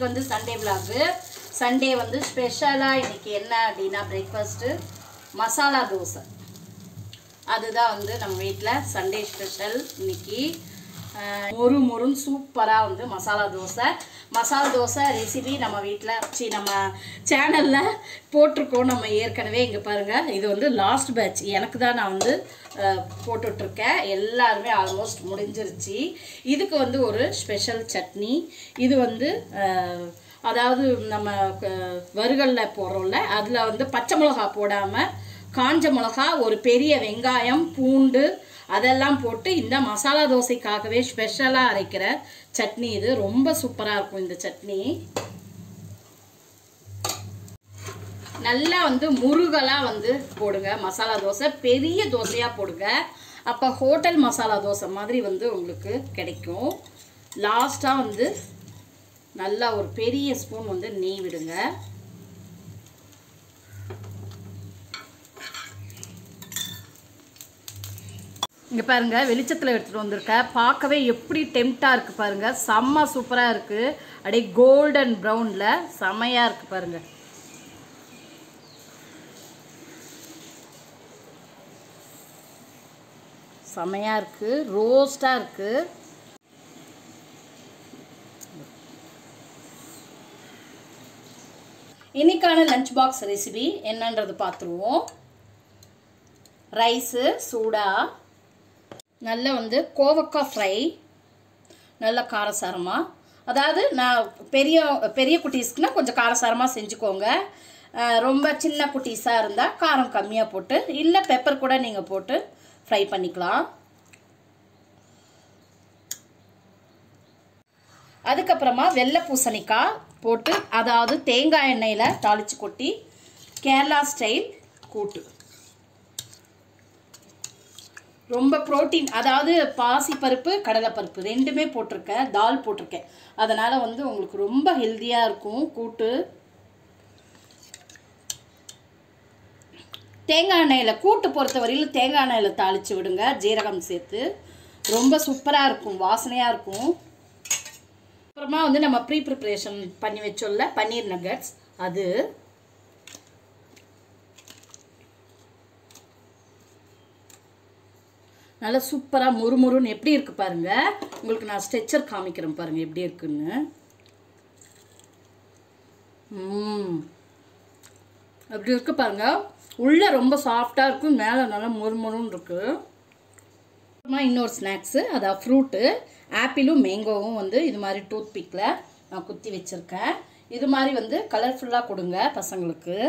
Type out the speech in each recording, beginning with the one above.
வந்து Sunday vlog Sunday வந்து ஸ்பெஷலாக இன்னைக்கு என்ன அப்படின்னா பிரேக்ஃபாஸ்ட்டு மசாலா தோசை அதுதான் வந்து நம்ம வீட்டில் சண்டே ஸ்பெஷல் இன்னைக்கு அஹ், மொறு மொறுன்னு சூப்பராக வந்து மசாலா தோசை மசாலா தோசை ரெசிபி நம்ம வீட்டில் சி நம்ம சேனலில் போட்டிருக்கோம் நம்ம ஏற்கனவே இங்கே பாருங்கள் இது வந்து லாஸ்ட் பேட்ச் எனக்கு தான் நான் வந்து அஹ், போட்டுட்ருக்கேன் எல்லாருமே ஆல்மோஸ்ட் முடிஞ்சிருச்சு இதுக்கு வந்து ஒரு ஸ்பெஷல் சட்னி இது வந்து அஹ், அதாவது நம்ம அஹ், வறுகல்ல போடுறோம்ல அதில் வந்து பச்சை மிளகா போடாமல் காஞ்ச மிளகா ஒரு பெரிய வெங்காயம் பூண்டு அதெல்லாம் போட்டு இந்த மசாலா தோசைக்காகவே ஸ்பெஷலாக அரைக்கிற சட்னி இது ரொம்ப சூப்பராக இருக்கும் இந்த சட்னி நல்லா வந்து முருகலாக வந்து போடுங்க மசாலா தோசை பெரிய தோசையாக போடுங்க அப்போ ஹோட்டல் மசாலா தோசை மாதிரி வந்து உங்களுக்கு கிடைக்கும் லாஸ்ட்டாக வந்து நல்லா ஒரு பெரிய ஸ்பூன் வந்து நெய் விடுங்க இங்கே பாருங்க வெளிச்சத்தில் எடுத்துகிட்டு வந்திருக்கேன் பார்க்கவே எப்படி டெம்ட்டாக இருக்குது பாருங்க செம்ம சூப்பராக இருக்குது அப்படியே கோல்டன் ப்ரௌனில் செமையாக இருக்குது பாருங்க செமையாக இருக்குது ரோஸ்டாக இருக்குது இன்னைக்கான லஞ்ச் பாக்ஸ் ரெசிபி என்னன்றது பார்த்துருவோம் ரைஸு சூடாக நல்ல வந்து கோவக்காய் ஃப்ரை நல்ல காரசாரமாக அதாவது நான் பெரிய பெரிய குட்டீஸ்க்குனா கொஞ்சம் காரசாரமாக செஞ்சுக்கோங்க அஹ் ரொம்ப சின்ன குட்டீஸாக இருந்தால் காரம் கம்மியாக போட்டு இல்லை பெப்பர் கூட நீங்கள் போட்டு ஃப்ரை பண்ணிக்கலாம் அதுக்கப்புறமா வெள்ளை பூசணிக்காய் போட்டு அதாவது தேங்காய் எண்ணெயில் தாளித்து கொட்டி கேரளா ஸ்டைல் கூட்டு ரொம்ப புரோட்டீன் அதாவது பாசிப்பருப்பு கடலைப்பருப்பு ரெண்டுமே போட்டிருக்கேன் தால் போட்டிருக்கேன் அதனால் வந்து உங்களுக்கு ரொம்ப ஹெல்த்தியாக இருக்கும் கூட்டு தேங்காய் எண்ணெயில் கூட்டு பொறுத்த வரையிலும் தேங்காய் எண்ணெயில் தாளித்து விடுங்க ஜீரகம் சேர்த்து ரொம்ப சூப்பராக இருக்கும் வாசனையாக இருக்கும் அப்புறமா வந்து நம்ம ப்ரீ ப்ரிப்ரேஷன் பண்ணி வச்சோம்ல பன்னீர் நகட்ஸ் அது நல்லா சூப்பராக முறுமுறுன்னு எப்படி இருக்கு பாருங்க உங்களுக்கு நான் ஸ்ட்ரெச்சர் காமிக்கிறேன் பாருங்க எப்படி இருக்குன்னு ம் அப்படி இருக்கு பாருங்க உள்ள ரொம்ப சாஃப்டாக இருக்கும் மேலே நல்லா முறுமுறுன்னு இருக்கு அப்புறமா இன்னொரு ஸ்நாக்ஸு அதான் ஃப்ரூட்டு ஆப்பிளும் மேங்கோவும் வந்து இது மாதிரி டூத் பிக்கில் நான் குத்தி வச்சுருக்கேன் இது மாதிரி வந்து கலர்ஃபுல்லாக கொடுங்க பசங்களுக்கு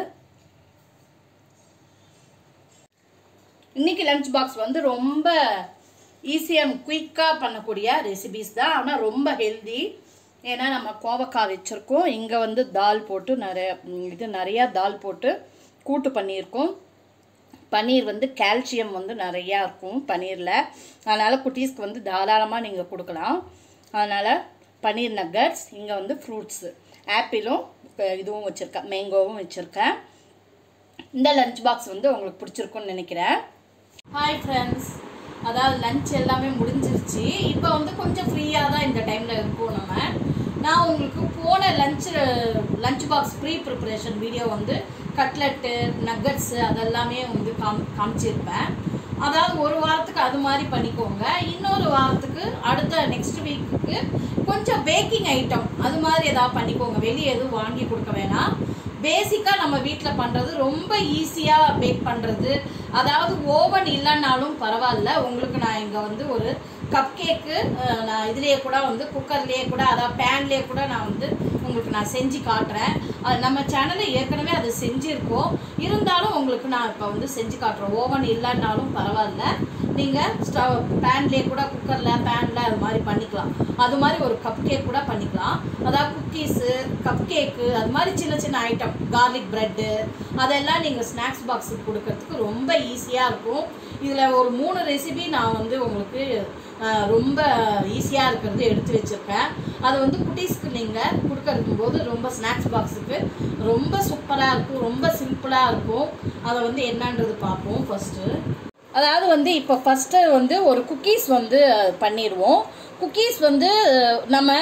இன்னைக்கு லஞ்ச் பாக்ஸ் வந்து ரொம்ப ஈஸியாக குயிக்காக பண்ணக்கூடிய ரெசிபிஸ் தான் ஆனால் ரொம்ப ஹெல்தி ஏன்னா நம்ம கோவக்காய் வச்சுருக்கோம் இங்கே வந்து தால் போட்டு நிறைய ம், இது நிறையா தால் போட்டு கூட்டு பண்ணியிருக்கோம் பன்னீர் வந்து கால்சியம் வந்து நிறையா இருக்கும் பன்னீரில் அதனால் குட்டீஸ்க்கு வந்து தாராளமாக நீங்கள் கொடுக்கலாம் அதனால் பன்னீர் நக்கட்ஸ் இங்கே வந்து ஃப்ரூட்ஸு ஆப்பிளும் அஹ், இதுவும் வச்சுருக்கேன் மேங்கோவும் வச்சுருக்கேன் இந்த லஞ்ச் பாக்ஸ் வந்து உங்களுக்கு பிடிச்சிருக்கும்னு நினைக்கிறேன் ஹாய் ஃப்ரெண்ட்ஸ் அதாவது லஞ்ச் எல்லாமே முடிஞ்சிருச்சு இப்போ வந்து கொஞ்சம் ஃப்ரீயாக தான் இந்த டைமில் இருக்கோம் நம்ம நான் உங்களுக்கு போன lunch lunch box pre preparation video வந்து கட்லெட்டு நக்கட்ஸு அதெல்லாமே வந்து காம் காமிச்சிருப்பேன் அதாவது ஒரு வாரத்துக்கு அது மாதிரி பண்ணிக்கோங்க இன்னொரு வாரத்துக்கு அடுத்த நெக்ஸ்ட் வீக்குக்கு கொஞ்சம் பேக்கிங் ஐட்டம் அது மாதிரி ஏதாவது பண்ணிக்கோங்க வெளியே எதுவும் வாங்கி கொடுக்க வேணாம் பேசிக்காக நம்ம வீட்டில் பண்ணுறது ரொம்ப ஈஸியாக பேக் பண்ணுறது அதாவது ஓவன் இல்லைன்னாலும் பரவாயில்ல உங்களுக்கு நான் இங்கே வந்து ஒரு கப் கேக்கு நான் இதுலேயே கூட வந்து குக்கர்லேயே கூட அதாவது பேன்லேயே கூட நான் வந்து உங்களுக்கு நான் செஞ்சு காட்டுறேன் அது நம்ம சேனலில் ஏற்கனவே அது செஞ்சுருக்கோம் இருந்தாலும் உங்களுக்கு நான் இப்போ வந்து செஞ்சு காட்டுறேன் ஓவன் இல்லைன்னாலும் பரவாயில்ல நீங்கள் ஸ்டவ் பேன்லேயே கூட குக்கரில் பேனில் அது மாதிரி பண்ணிக்கலாம் அது மாதிரி ஒரு கப் கேக் கூட பண்ணிக்கலாம் அதாவது குக்கீஸு கப் கேக்கு அது மாதிரி சின்ன சின்ன ஐட்டம் கார்லிக் ப்ரெட்டு அதெல்லாம் நீங்கள் ஸ்நாக்ஸ் பாக்ஸுக்கு கொடுக்கறதுக்கு ரொம்ப ஈஸியாக இருக்கும் இதில் ஒரு மூணு ரெசிபி நான் வந்து உங்களுக்கு அஹ், ரொம்ப ஈஸியாக இருக்கிறது எடுத்து வச்சுருக்கேன் அது வந்து குட்டீஸ்க்கு நீங்கள் கொடுக்கறதுக்கும் போது ரொம்ப ஸ்நாக்ஸ் பாக்ஸுக்கு ரொம்ப சூப்பராக இருக்கும் ரொம்ப சிம்பிளாக இருக்கும் அதை வந்து என்னன்றது பார்ப்போம் ஃபஸ்ட்டு அதாவது வந்து இப்போ ஃபஸ்ட்டு வந்து ஒரு குக்கீஸ் வந்து அஹ், பண்ணிடுவோம் குக்கீஸ் வந்து அஹ், நம்ம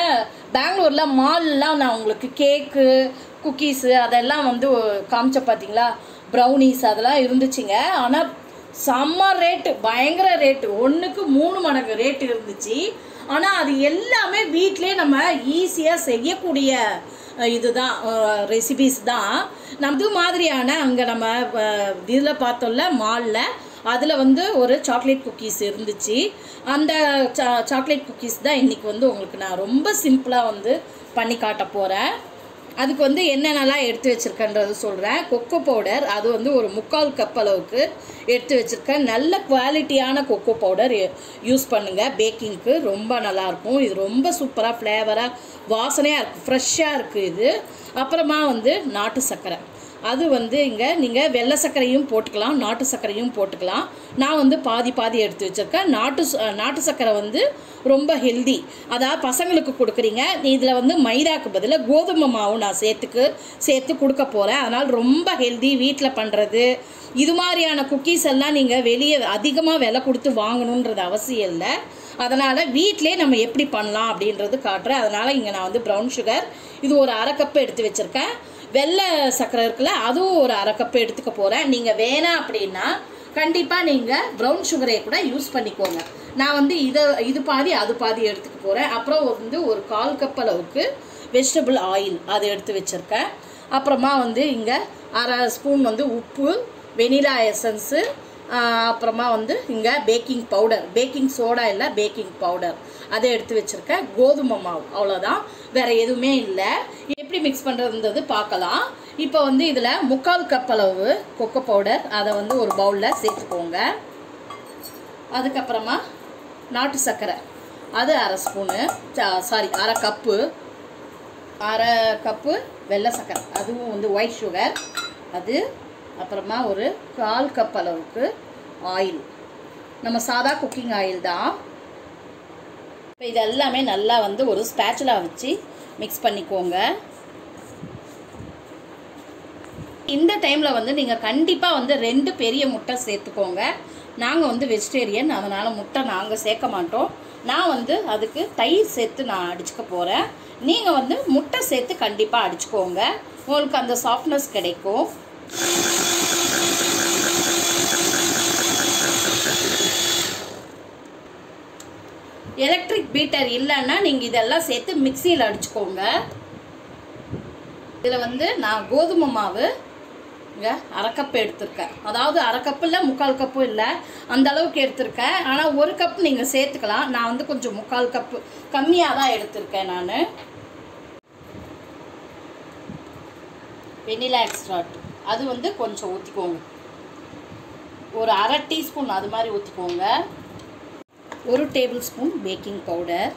பெங்களூரில் மால்லாம் நான் உங்களுக்கு கேக்கு குக்கீஸு அதெல்லாம் வந்து காமிச்ச பார்த்தீங்களா ப்ரௌனிஸ் அதெல்லாம் இருந்துச்சுங்க ஆனால் செம்ம ரேட்டு பயங்கர ரேட்டு ஒன்றுக்கு மூணு மடங்கு ரேட்டு இருந்துச்சு ஆனால் அது எல்லாமே வீட்டிலே நம்ம ஈஸியாக செய்யக்கூடிய அஹ், இதுதான் ரெசிபிஸ் தான் நம்ம இது மாதிரியான அங்கே நம்ம இதில் பார்த்தோம்ல மாலில் அதில் வந்து ஒரு சாக்லேட் குக்கீஸ் இருந்துச்சு அந்த சா சாக்லேட் குக்கீஸ் தான் இன்றைக்கி வந்து உங்களுக்கு நான் ரொம்ப சிம்பிளாக வந்து பண்ணி காட்ட போகிறேன் அதுக்கு வந்து என்னென்னலாம் எடுத்து வச்சுருக்கேன்றது சொல்கிறேன் கொக்கோ பவுடர் அது வந்து ஒரு முக்கால் கப் அளவுக்கு எடுத்து வச்சுருக்கேன் நல்ல குவாலிட்டியான கொக்கோ பவுடர் யூஸ் பண்ணுங்கள் பேக்கிங்க்கு ரொம்ப நல்லாயிருக்கும் இது ரொம்ப சூப்பராக ஃப்ளேவராக வாசனையாக இருக்குது ஃப்ரெஷ்ஷாக இருக்குது இது அப்புறமா வந்து நாட்டு சர்க்கரை அது வந்து இங்கே நீங்கள் வெள்ளை சர்க்கரையும் போட்டுக்கலாம் நாட்டு சர்க்கரையும் போட்டுக்கலாம் நான் வந்து பாதி பாதி எடுத்து வச்சுருக்கேன் நாட்டு ச- நாட்டு சர்க்கரை வந்து ரொம்ப ஹெல்தி அதாவது பசங்களுக்கு கொடுக்குறீங்க இதில் வந்து மைதாக்கு பதிலாக கோதுமை மாவு நான் சேர்த்துக்கு சேர்த்து கொடுக்க போகிறேன் அதனால் ரொம்ப ஹெல்தி வீட்டில் பண்ணுறது இது மாதிரியான குக்கீஸ் எல்லாம் நீங்கள் வெளியே அதிகமாக விலை கொடுத்து வாங்கணுன்றது அவசியம் இல்லை அதனால் வீட்டிலே நம்ம எப்படி பண்ணலாம் அப்படின்றது காட்டுறேன் அதனால் இங்கே நான் வந்து ப்ரௌன் சுகர் இது ஒரு அரை கப்பு எடுத்து வச்சுருக்கேன் வெள்ளை சர்க்கரை இருக்குல்ல அதுவும் ஒரு அரை கப்பு எடுத்துக்க போகிறேன் நீங்கள் வேணாம் அப்படின்னா கண்டிப்பாக நீங்கள் ப்ரௌன் சுகரை கூட யூஸ் பண்ணிக்கோங்க நான் வந்து இதை இது பாதி அது பாதி எடுத்துக்க போகிறேன் அப்புறம் வந்து ஒரு கால் கப் அளவுக்கு வெஜிடபிள் ஆயில் அதை எடுத்து வச்சுருக்கேன் அப்புறமா வந்து இங்கே அரை ஸ்பூன் வந்து உப்பு வெனிலா எசன்ஸு அப்புறமா வந்து இங்கே பேக்கிங் பவுடர் பேக்கிங் சோடா இல்லை பேக்கிங் பவுடர் அதை எடுத்து வச்சுருக்கேன் கோதுமை மாவு அவ்வளோதான் வேறு எதுவுமே இல்லை எப்படி மிக்ஸ் பண்ணுறதுன்றது பார்க்கலாம் இப்போ வந்து இதில் முக்கால் கப் அளவு கொக்கோ பவுடர் அதை வந்து ஒரு பவுலில் சேர்த்துக்கோங்க அதுக்கப்புறமா நாட்டு சர்க்கரை அது அரை ஸ்பூனு சாரி அரை கப்பு அரை கப்பு வெள்ளை சர்க்கரை அதுவும் வந்து ஒயிட் சுகர் அது அப்புறமா ஒரு கால் கப் அளவுக்கு ஆயில் நம்ம சாதா குக்கிங் ஆயில் தான் இப்போ இது எல்லாமே நல்லா வந்து ஒரு ஸ்பேச்சுலா வச்சு மிக்ஸ் பண்ணிக்கோங்க இந்த டைமில் வந்து நீங்கள் கண்டிப்பாக வந்து ரெண்டு பெரிய முட்டை சேர்த்துக்கோங்க நாங்கள் வந்து வெஜிடேரியன் அதனால் முட்டை நாங்கள் சேர்க்க மாட்டோம் நான் வந்து அதுக்கு தயிர் சேர்த்து நான் அடிச்சுக்க போகிறேன் நீங்கள் வந்து முட்டை சேர்த்து கண்டிப்பாக அடிச்சுக்கோங்க உங்களுக்கு அந்த சாஃப்ட்னஸ் கிடைக்கும் எலக்ட்ரிக் பீட்டர் இல்லைன்னா நீங்கள் இதெல்லாம் சேர்த்து மிக்சியில் அடிச்சுக்கோங்க இதில் வந்து நான் கோதுமை மாவு இங்கே அரை கப் எடுத்திருக்கேன் அதாவது அரை கப்பு இல்லை முக்கால் கப்பு இல்லை அந்த அளவுக்கு எடுத்திருக்கேன் ஆனால் ஒரு கப் நீங்கள் சேர்த்துக்கலாம் நான் வந்து கொஞ்சம் முக்கால் கப்பு கம்மியாக தான் எடுத்திருக்கேன் நான் வெனிலா எக்ஸ்ட்ராட் அது வந்து கொஞ்சம் ஊற்றிக்கோங்க ஒரு அரை டீஸ்பூன் அது மாதிரி ஊற்றிக்கோங்க ஒரு டேபிள் ஸ்பூன் பேக்கிங் பவுடர்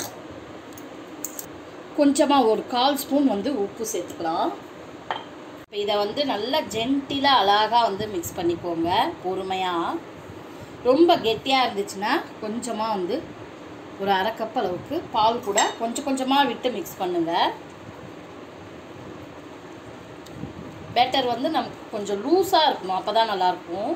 கொஞ்சமாக ஒரு கால் ஸ்பூன் வந்து உப்பு சேர்த்துக்கலாம் இப்போ இதை வந்து நல்லா ஜென்டிலாக அழகாக வந்து மிக்ஸ் பண்ணிக்கோங்க பொறுமையாக ரொம்ப கெட்டியாக இருந்துச்சுன்னா கொஞ்சமாக வந்து ஒரு அரை கப் அளவுக்கு பால் கூட கொஞ்சம் கொஞ்சமாக விட்டு மிக்ஸ் பண்ணுங்கள் பேட்டர் வந்து நமக்கு கொஞ்சம் லூஸாக இருக்கணும் அப்போ தான் நல்லாயிருக்கும்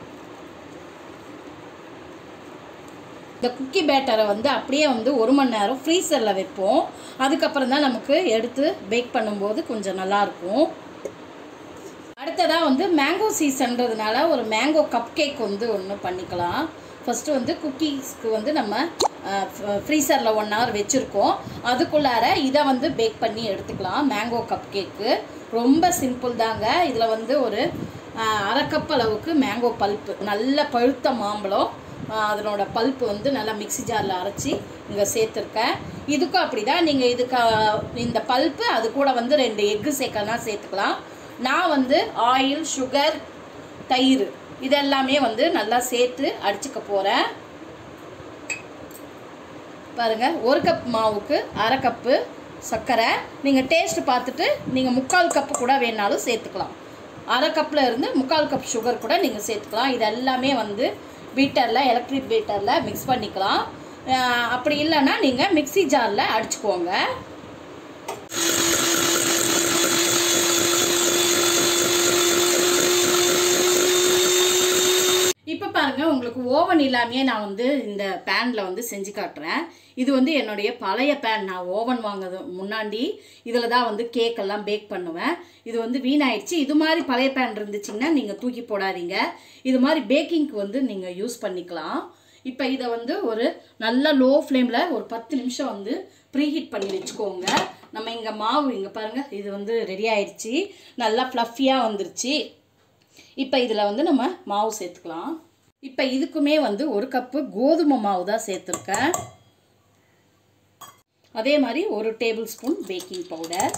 இந்த குக்கி பேட்டரை வந்து அப்படியே வந்து ஒரு மணி நேரம் ஃப்ரீசரில் வைப்போம் அதுக்கப்புறம் தான் நமக்கு எடுத்து பேக் பண்ணும்போது கொஞ்சம் நல்லாயிருக்கும் அடுத்ததாக வந்து மேங்கோ சீசன்றதுனால ஒரு மேங்கோ கப் கேக் வந்து ஒன்று பண்ணிக்கலாம் ஃபஸ்ட்டு வந்து குக்கீஸ்க்கு வந்து நம்ம ஃப்ரீசரில் ஒன் ஹவர் வச்சுருக்கோம் அதுக்குள்ளார இதை வந்து பேக் பண்ணி எடுத்துக்கலாம் மேங்கோ கப் கேக்கு ரொம்ப சிம்பிள் தாங்க இதில் வந்து ஒரு அஹ், அரை கப் அளவுக்கு மேங்கோ பல்ப்பு நல்ல பழுத்த மாம்பழம் அஹ், அதனோட பல்ப்பு வந்து நல்லா மிக்ஸி ஜாரில் அரைச்சி இங்கே சேர்த்துருக்கேன் இதுக்கும் அப்படி தான் நீங்கள் இதுக்கு அஹ், இந்த பல்ப்பு அது கூட வந்து ரெண்டு எக்கு சேர்க்கலாம் சேர்த்துக்கலாம் நான் வந்து ஆயில் சுகர் தயிர் இதெல்லாமே வந்து நல்லா சேர்த்து அடிச்சுக்க போகிறேன் பாருங்கள் ஒரு கப் மாவுக்கு அரை கப்பு சர்க்கரை நீங்கள் டேஸ்ட் பார்த்துட்டு நீங்கள் முக்கால் கப்பு கூட வேணாலும் சேர்த்துக்கலாம் அரை கப்பில் இருந்து முக்கால் கப் சுகர் கூட நீங்கள் சேர்த்துக்கலாம் இது எல்லாமே வந்து பீட்டரில் எலக்ட்ரிக் பீட்டரில் மிக்ஸ் பண்ணிக்கலாம் அஹ் அப்படி இல்லைன்னா நீங்கள் மிக்ஸி ஜாரில் அடிச்சுக்கோங்க இப்போ பாருங்க உங்களுக்கு உங்களுக்கு ஓவன் இல்லாமையே நான் வந்து இந்த பேனில் வந்து செஞ்சு காட்டுறேன் இது வந்து என்னுடைய பழைய பேன் நான் ஓவன் வாங்குறது முன்னாடி இதில் தான் வந்து கேக் எல்லாம் பேக் பண்ணுவேன் இது வந்து வீணாயிடுச்சு இது மாதிரி பழைய பேன் இருந்துச்சுங்கன்னா நீங்கள் தூக்கி போடாதீங்க இது மாதிரி பேக்கிங்க்கு வந்து நீங்கள் யூஸ் பண்ணிக்கலாம் இப்போ இதை வந்து ஒரு நல்ல லோ ஃப்ளேமில் ஒரு பத்து நிமிஷம் வந்து ப்ரீஹீட் பண்ணி வச்சுக்கோங்க நம்ம இங்கே மாவு இங்கே பாருங்கள் இது வந்து ரெடி ஆயிடுச்சு நல்லா ஃப்ளஃபியாக வந்துருச்சு இப்போ இதில் வந்து நம்ம மாவு சேர்த்துக்கலாம் இப்போ இதுக்குமே வந்து ஒரு கப்பு கோதுமை மாவு தான் சேர்த்துருக்கேன் அதே மாதிரி ஒரு table spoon baking powder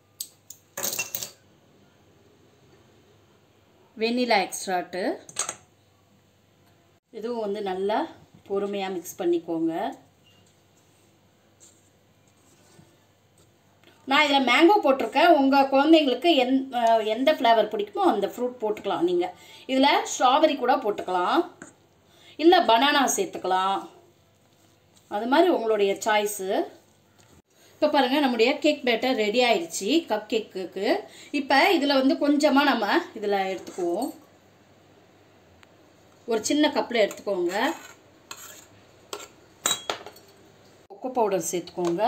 vanilla extract இதுவும் வந்து நல்லா பொறுமையாக மிக்ஸ் பண்ணிக்கோங்க நான் இதில் மேங்கோ போட்டிருக்கேன் உங்கள் குழந்தைங்களுக்கு எந் அஹ் எந்த ஃப்ளேவர் பிடிக்குமோ அந்த ஃப்ரூட் போட்டுக்கலாம் நீங்கள் இதில் ஸ்ட்ராபெரி கூட போட்டுக்கலாம் இல்லை பனானா சேர்த்துக்கலாம் அது மாதிரி உங்களுடைய சாய்ஸு இப்போ பாருங்கள் நம்முடைய கேக் பேட்டர் ரெடி ஆயிடுச்சு கப் கேக்குக்கு இப்போ இதில் வந்து கொஞ்சமாக நம்ம இதில் எடுத்துக்குவோம் ஒரு சின்ன கப்பில் எடுத்துக்கோங்க கொக்கோ பவுடர் சேர்த்துக்கோங்க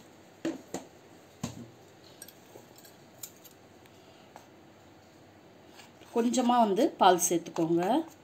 கொஞ்சமாக வந்து பால் சேர்த்துக்கோங்க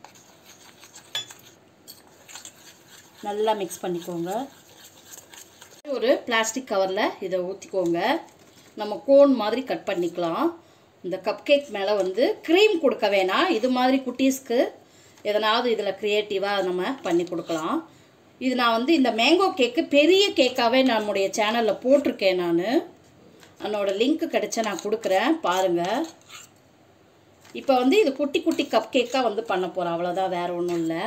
நல்லா மிக்ஸ் பண்ணிக்கோங்க ஒரு பிளாஸ்டிக் கவரில் இதை ஊற்றிக்கோங்க நம்ம கோன் மாதிரி கட் பண்ணிக்கலாம் இந்த கப் கேக் மேலே வந்து க்ரீம் கொடுக்க வேணாம் இது மாதிரி குட்டீஸ்க்கு எதனாவது இதில் க்ரியேட்டிவாக நம்ம பண்ணி கொடுக்கலாம் இது நான் வந்து இந்த மேங்கோ கேக்கு பெரிய கேக்காகவே நம்முடைய சேனலில் போட்டிருக்கேன் நான் என்னோட லிங்க் கிடைச்சா நான் கொடுக்குறேன் பாருங்கள் இப்போ வந்து இது குட்டி குட்டி கப் கேக்காக வந்து பண்ண போகிறோம் அவ்வளோதான் வேறு ஒன்றும் இல்லை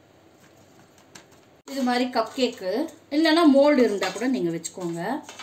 இது மாதிரி கப் கேக்கு இல்லைன்னா மோல்டு இருந்தால் கூட நீங்கள் வச்சுக்கோங்க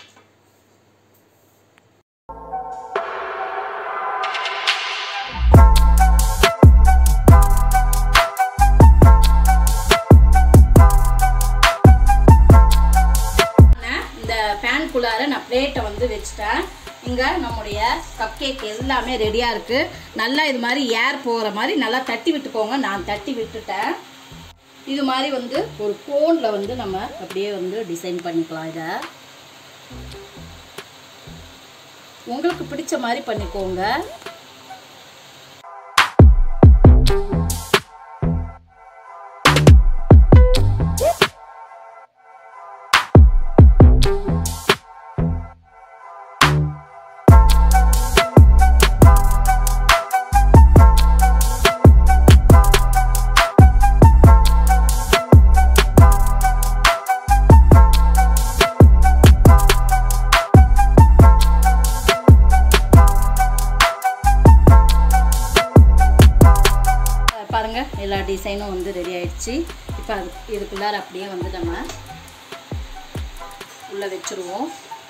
இந்த பேனுக்குள்ளார நான் பிளேட்டை வந்து வச்சுட்டேன் இங்கே நம்முடைய கப் கேக் எல்லாமே ரெடியாக இருக்குது நல்லா இது மாதிரி ஏர் போகிற மாதிரி நல்லா தட்டி விட்டுக்கோங்க நான் தட்டி விட்டுட்டேன் இது மாதிரி வந்து ஒரு கோனில் வந்து நம்ம அப்படியே வந்து டிசைன் பண்ணிக்கலாம் இதை உங்களுக்கு பிடிச்ச மாதிரி பண்ணிக்கோங்க பாருங்க எல்லா டிசைனும் வந்து ரெடி ஆயிடுச்சு இப்போ அது இதுக்குள்ளார அப்படியே வந்து நம்ம உள்ளே வச்சுருவோம்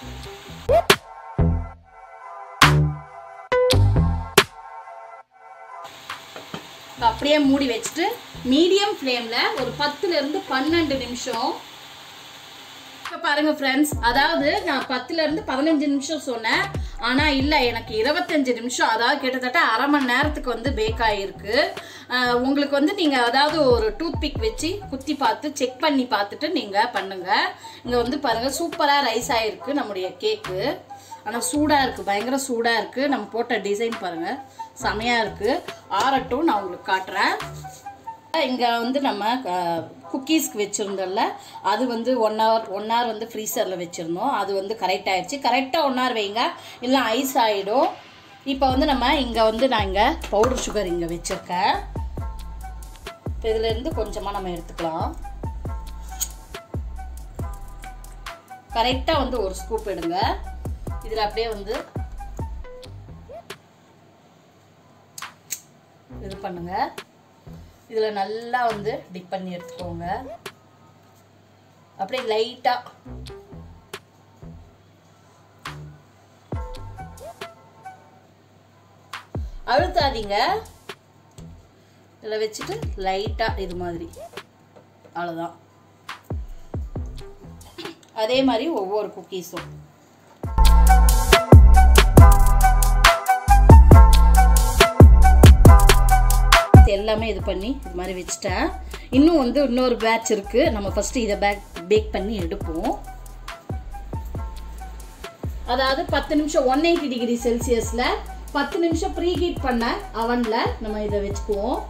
இப்போ அப்படியே மூடி வச்சுட்டு மீடியம் ஃப்ளேமில் ஒரு பத்துலேருந்து பன்னெண்டு நிமிஷம் இப்போ பாருங்க ஃப்ரெண்ட்ஸ் அதாவது நான் பத்துலேருந்து பதினஞ்சு நிமிஷம் சொன்னேன் ஆனால் இல்லை எனக்கு இருபத்தஞ்சு நிமிஷம் அதாவது கிட்டத்தட்ட அரை மணி நேரத்துக்கு வந்து பேக் ஆகிருக்கு அஹ் உங்களுக்கு வந்து நீங்கள் அதாவது ஒரு டூத் பிக் வச்சு குத்தி பார்த்து செக் பண்ணி பார்த்துட்டு நீங்கள் பண்ணுங்கள் இங்கே வந்து பாருங்கள் சூப்பராக ரைஸ் ஆகிருக்கு நம்முடைய கேக்கு ஆனால் சூடாக இருக்குது பயங்கர சூடாக இருக்குது நம்ம போட்ட டிசைன் பாருங்கள் செமையாக இருக்குது ஆறட்டும் நான் உங்களுக்கு காட்டுறேன் இங்கே வந்து நம்ம குக்கீஸ்க்கு வச்சுருந்தோம்ல அது வந்து ஒன் ஹவர் ஒன் ஹவர் வந்து ஃப்ரீசரில் வச்சுருந்தோம் அது வந்து கரெக்ட் ஆயிடுச்சு கரெக்டாக ஒன் ஹவர் வைங்க இல்லை ஐஸ் ஆகிடும் இப்போ வந்து நம்ம இங்கே வந்து நான் இங்கே பவுடர் சுகர் இங்கே வச்சுருக்கேன் இப்போ இதுலேருந்து கொஞ்சமாக நம்ம எடுத்துக்கலாம் கரெக்டாக வந்து ஒரு ஸ்கூப் எடுங்க இதில் அப்படியே வந்து இது பண்ணுங்க இதில் நல்லா வந்து டிப் பண்ணி எடுத்துக்கோங்க அப்படியே லைட்டாக அழுத்தாதீங்க இதில் வச்சுட்டு லைட்டாக இது மாதிரி அவ்வளோதான் அதே மாதிரி ஒவ்வொரு குக்கீஸும் எல்லாமே இது பண்ணி இது மாதிரி வச்சுட்டேன் இன்னும் வந்து இன்னொரு பேட்ச் இருக்குது நம்ம ஃபஸ்ட்டு இதை பேக் பேக் பண்ணி எடுப்போம் அதாவது பத்து நிமிஷம் ஒன் எயிட்டி டிகிரி செல்சியஸில் பத்து நிமிஷம் ப்ரீ ஹீட் பண்ண அவனில் நம்ம இதை வச்சுக்குவோம்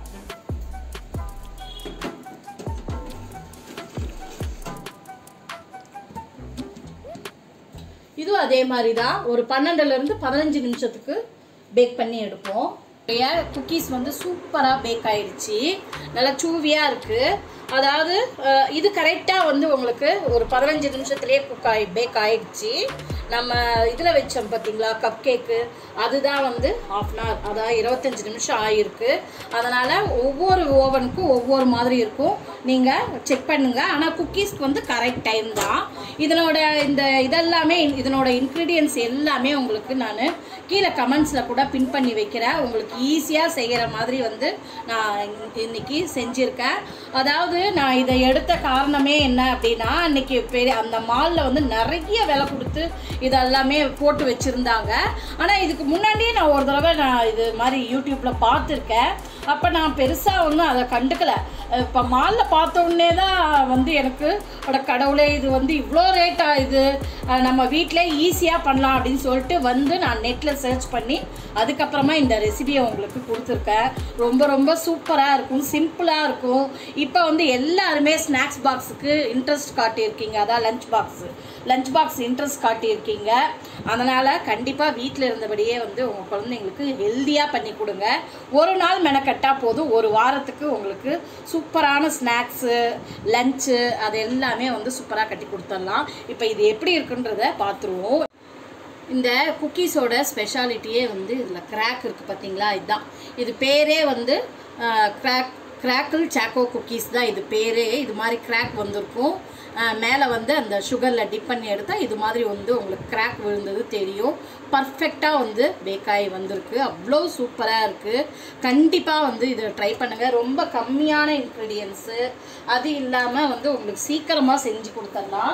இதுவும் அதே மாதிரி தான் ஒரு பன்னெண்டுலேருந்து பதினஞ்சு நிமிஷத்துக்கு பேக் பண்ணி எடுப்போம் குக்கீஸ் வந்து சூப்பராக பேக் ஆயிடுச்சு நல்லா சூவியாக இருக்குது அதாவது அஹ், இது கரெக்டாக வந்து உங்களுக்கு ஒரு பதினஞ்சு நிமிஷத்துலேயே குக் ஆகி பேக் ஆயிடுச்சு நம்ம இதில் வச்சோம் பார்த்தீங்களா கப் கேக்கு அதுதான் வந்து ஆஃப் அன் ஹவர் அதாவது இருபத்தஞ்சி நிமிஷம் ஆகிருக்கு அதனால் ஒவ்வொரு ஓவனுக்கும் ஒவ்வொரு மாதிரி இருக்கும் நீங்கள் செக் பண்ணுங்கள் ஆனால் குக்கீஸ்க்கு வந்து கரெக்ட் டைம் தான் இதனோட இந்த இதெல்லாமே இதனோட இன்க்ரீடியன்ஸ் எல்லாமே உங்களுக்கு நான் கீழே கமெண்ட்ஸில் கூட பின் பண்ணி வைக்கிறேன் உங்களுக்கு ஈஸியாக செய்கிற மாதிரி வந்து நான் இன்ன- இன்னைக்கு செஞ்சுருக்கேன் அதாவது நான் இதை எடுத்த காரணமே என்ன அப்படின்னா இன்னைக்கு பெரிய அந்த மாலில் வந்து நிறைய விலை கொடுத்து இதெல்லாமே போட்டு வச்சுருந்தாங்க ஆனால் இதுக்கு முன்னாடியே நான் ஒரு தடவை நான் இது மாதிரி யூடியூப்பில் பார்த்துருக்கேன் அப்போ நான் பெருசாக ஒன்றும் அதை கண்டுக்கல இப்போ மாலில் பார்த்த உடனே தான் வந்து எனக்கு அட கடவுளே இது வந்து இவ்வளோ ரேட் ஆகுது அஹ் நம்ம வீட்டிலே ஈஸியாக பண்ணலாம் அப்படின்னு சொல்லிட்டு வந்து நான் நெட்டில் சர்ச் பண்ணி அதுக்கப்புறமா இந்த ரெசிபியை உங்களுக்கு கொடுத்துருக்கேன் ரொம்ப ரொம்ப சூப்பராக இருக்கும் சிம்பிளாக இருக்கும் இப்போ வந்து எல்லாருமே ஸ்நாக்ஸ் பாக்ஸுக்கு இன்ட்ரெஸ்ட் காட்டியிருக்கீங்க அதான் lunch box lunch box interest காட்டியிருக்கீங்க அதனால் கண்டிப்பாக வீட்டில் இருந்தபடியே வந்து உங்கள் குழந்தைங்களுக்கு ஹெல்த்தியாக பண்ணி கொடுங்க ஒரு நாள் மெனக்கட்டா போதும் ஒரு வாரத்துக்கு உங்களுக்கு சூப்பரான ஸ்நாக்ஸு லஞ்சு அது எல்லாமே வந்து சூப்பராக கட்டி கொடுத்துடலாம் இப்போ இது எப்படி இருக்குன்றத பார்த்துருவோம் இந்த குக்கீஸோட ஸ்பெஷாலிட்டியே வந்து இதில் கிராக் இருக்குது பார்த்தீங்களா இதுதான் இது பேரே வந்து கிராக் கிராக்கிள் சாக்கோ குக்கீஸ் தான் இது பேரே இது மாதிரி கிராக் வந்திருக்கும் மேலே வந்து அந்த சுகரில் டிப் பண்ணி எடுத்தால் இது மாதிரி வந்து உங்களுக்கு கிராக் விழுந்தது தெரியும் பர்ஃபெக்டாக வந்து பேக்காய் வந்திருக்கு அவ்வளோ சூப்பராக இருக்குது கண்டிப்பாக வந்து இதை ட்ரை பண்ணுங்கள் ரொம்ப கம்மியான இன்க்ரீடியன்ஸு அது இல்லாமல் வந்து உங்களுக்கு சீக்கிரமாக செஞ்சு கொடுத்துடலாம்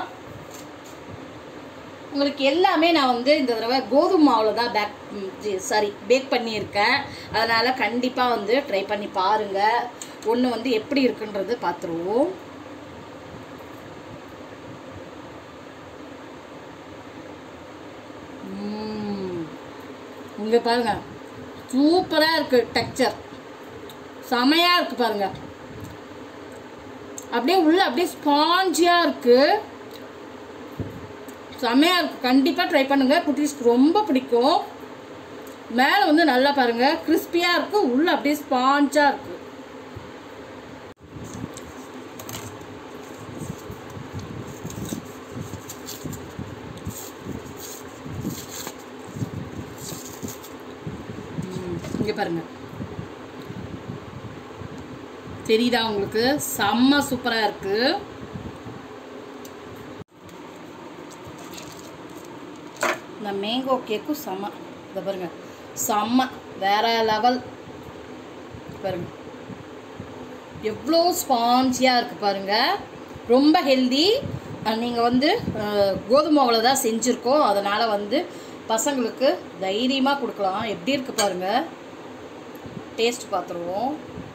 உங்களுக்கு எல்லாமே நான் வந்து இந்த தடவை கோதுமை மாவில் தான் பேக் சாரி பேக் பண்ணியிருக்கேன் அதனால் கண்டிப்பாக வந்து ட்ரை பண்ணி பாருங்கள் ஒன்று வந்து எப்படி இருக்குன்றது பார்த்துருவோம் இங்கே பாருங்க சூப்பராக இருக்குது டெக்ஸ்சர் செமையாக இருக்குது பாருங்க அப்படியே உள்ள அப்படியே ஸ்பாஞ்சியாக இருக்குது செமையாக இருக்கும் கண்டிப்பாக ட்ரை பண்ணுங்கள் குட்டீஸ்க்கு ரொம்ப பிடிக்கும் மேலே வந்து நல்லா பாருங்கள் கிறிஸ்பியாக இருக்கும் உள்ளே அப்படியே ஸ்பாஞ்சாக இருக்குது இங்கே பாருங்க தெரியுதா உங்களுக்கு செம்ம சூப்பராக இருக்குது இந்த மேங்கோ கேக்கும் செம்ம இதை பாருங்க செம்ம வேற லெவல் பாருங்க எவ்வளோ ஸ்பான்சியாக இருக்குது பாருங்க ரொம்ப ஹெல்தி நீங்கள் வந்து அஹ், கோதுமை மாவில் தான் செஞ்சுருக்கோம் அதனால் வந்து பசங்களுக்கு தைரியமாக கொடுக்கலாம் எப்படி இருக்குது பாருங்க டேஸ்ட் பார்த்துருவோம்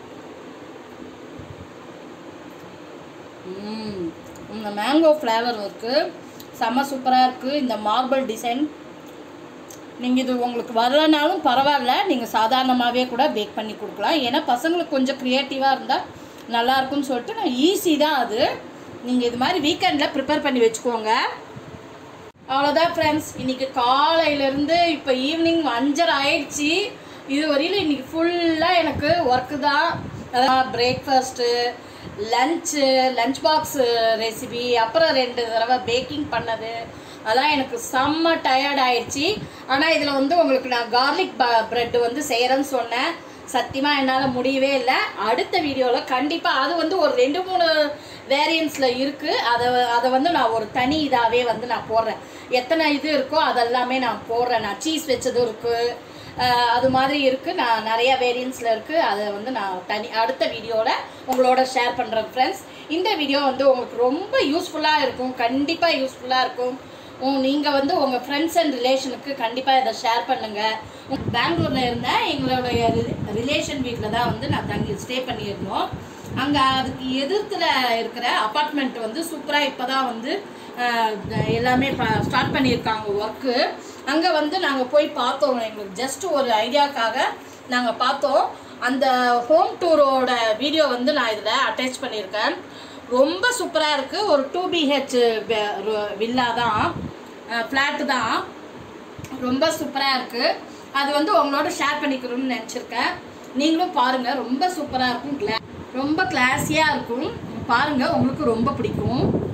ம் இந்த மேங்கோ ஃப்ளேவர் இருக்குது செம்ம சூப்பராக இருக்குது இந்த மார்பிள் டிசைன் நீங்கள் இது உங்களுக்கு வரலனாலும் பரவாயில்ல நீங்கள் சாதாரணமாகவே கூட பேக் பண்ணி கொடுக்கலாம் ஏன்னா பசங்களுக்கு கொஞ்சம் க்ரியேட்டிவாக இருந்தால் நல்லாயிருக்கும்னு சொல்லிட்டு நான் ஈஸி தான் அது நீங்கள் இது மாதிரி வீக்கெண்டில் ப்ரிப்பேர் பண்ணி வச்சுக்கோங்க அவ்வளோதான் ஃப்ரெண்ட்ஸ் இன்னைக்கு காலையிலேருந்து இப்போ ஈவினிங் அஞ்சரை ஆயிடுச்சு இது வரையிலும் இன்னைக்கு ஃபுல்லாக எனக்கு ஒர்க்கு தான் அதான் breakfast lunch lunch box recipe அப்புறம் ரெண்டு தடவை பேக்கிங் பண்ணது அதெல்லாம் எனக்கு செம்ம டயர்ட் ஆயிடுச்சு ஆனால் இதில் வந்து உங்களுக்கு நான் கார்லிக் ப்ரெட் வந்து செய்கிறேன்னு சொன்னேன் சத்தியமாக என்னால் முடியவே இல்லை அடுத்த வீடியோவில் கண்டிப்பாக அது வந்து ஒரு ரெண்டு மூணு வேரியன்ஸில் இருக்குது அதை அதை வந்து நான் ஒரு தனி இதாகவே வந்து நான் போடுறேன் எத்தனை இது இருக்கோ அதெல்லாமே நான் போடுறேன் நான் சீஸ் வச்சதும் இருக்குது அஹ் அது மாதிரி இருக்குது நான் நிறைய வேரியன்ஸில் இருக்குது அதை வந்து நான் தனி அடுத்த வீடியோவில் உங்களோட ஷேர் பண்ணுறேன் ஃப்ரெண்ட்ஸ் இந்த வீடியோ வந்து உங்களுக்கு ரொம்ப யூஸ்ஃபுல்லாக இருக்கும் கண்டிப்பாக யூஸ்ஃபுல்லாக இருக்கும் நீங்கள் வந்து உங்கள் ஃப்ரெண்ட்ஸ் அண்ட் ரிலேஷனுக்கு கண்டிப்பாக இதை ஷேர் பண்ணுங்கள் பெங்களூரில் இருந்தேன் எங்களுடைய ரிலேஷன் வீட்டில் தான் வந்து நான் தங்கி ஸ்டே பண்ணியிருந்தோம் அங்கே அதுக்கு எதிர்த்துல இருக்கிற அப்பார்ட்மெண்ட் வந்து சூப்பராக இப்போ தான் வந்து அஹ், எல்லாமே ஸ்டார்ட் பண்ணியிருக்காங்க ஒர்க்கு அங்கே வந்து நாங்கள் போய் பார்த்தோம் எங்களுக்கு ஜஸ்ட் ஒரு ஐடியாக்காக நாங்கள் பார்த்தோம் அந்த ஹோம் டூரோட வீடியோ வந்து நான் இதில் அட்டாச் பண்ணியிருக்கேன் ரொம்ப சூப்பராக இருக்குது ஒரு டூ பிஹெச் வில்லா தான் ஃப்ளாட்டு தான் ரொம்ப சூப்பராக இருக்குது அது வந்து உங்களோட ஷேர் பண்ணிக்கணும்னு நினச்சிருக்கேன் நீங்களும் பாருங்கள் ரொம்ப சூப்பராக இருக்கும் கிளா ரொம்ப கிளாஸியாக இருக்கும் பாருங்கள் உங்களுக்கு ரொம்ப பிடிக்கும்